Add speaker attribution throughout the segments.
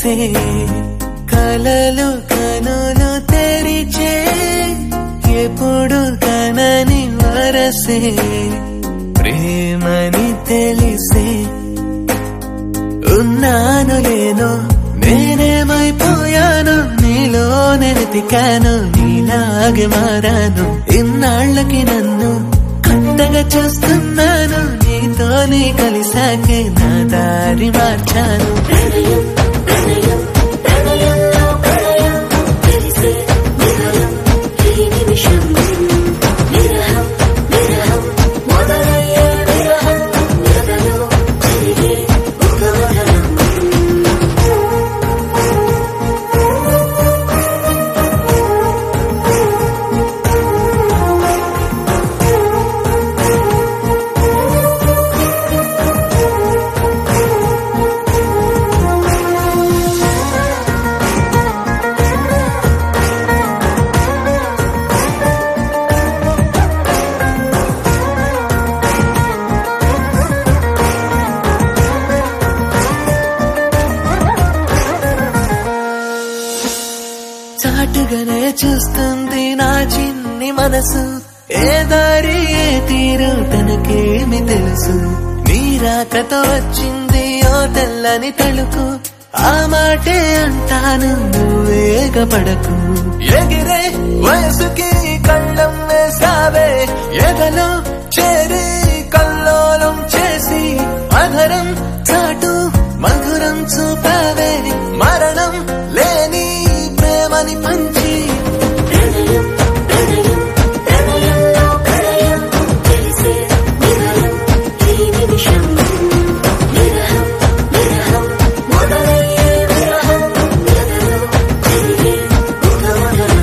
Speaker 1: తెలిసే కలలు కనులు తెరిచే ఎప్పుడు కనని వరసే ప్రేమని తెలిసే ఉన్నాను లేను నేనేమైపోయాను నీలో నెతికాను నీలాగే మారాను ఇన్నాళ్ళకి నన్ను కొత్తగా చూస్తున్నాను నీతోనే కలిసాకే నా దారి మార్చాను
Speaker 2: ప్రణయం ప్రణయం ప్రణయంలో ప్రళయం తెలిసే విరహం ఈ నిమిషం విరహం విరహం మొదలయ్యే విరహం ఎదలో జరిగే ఒక వదనం
Speaker 1: చాటుగానే చూస్తుంది నా చిన్ని మనసు ఏ దారి ఏ తీరు తనకేమి తెలుసు నీ రాకతో వచ్చింది ఓ తెల్లని తలుకు ఆ మాటే అంటాను నువ్వేగపడకు ఎగిరే వయసుకి కళ్ళం వేసావే ఎగలో చేరి కల్లోలం చేసి అధరం చాటు మధురం చూపావే మరణం లేని ప్రేమని పంచి
Speaker 2: ప్రణయం ప్రణయం ప్రణయంలో ప్రళయం తెలిసే విరహం ఈ నిమిషం విరహం విరహం మొదలయ్యే విరహం ఎదలో జరిగే ఒక వదనం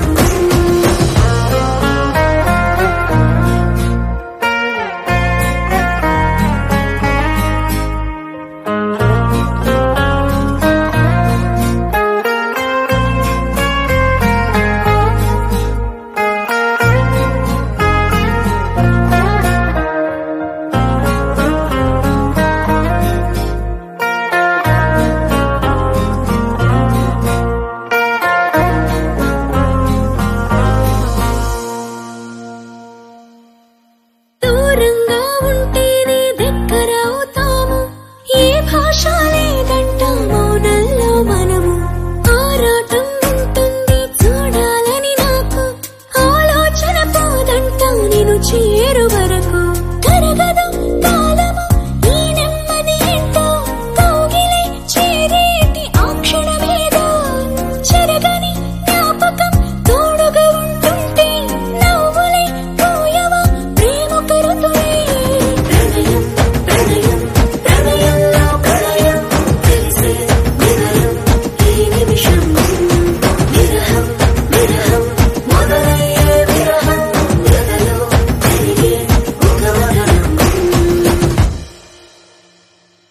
Speaker 2: దూరంగా ఉంటేనే దగ్గర అవుతాము ఏ భాష లేదంట మౌనంలో మనము ఆరాటం ఉంటుంది చూడాలని నాకు ఆలోచన పోదంట నేను చేరువ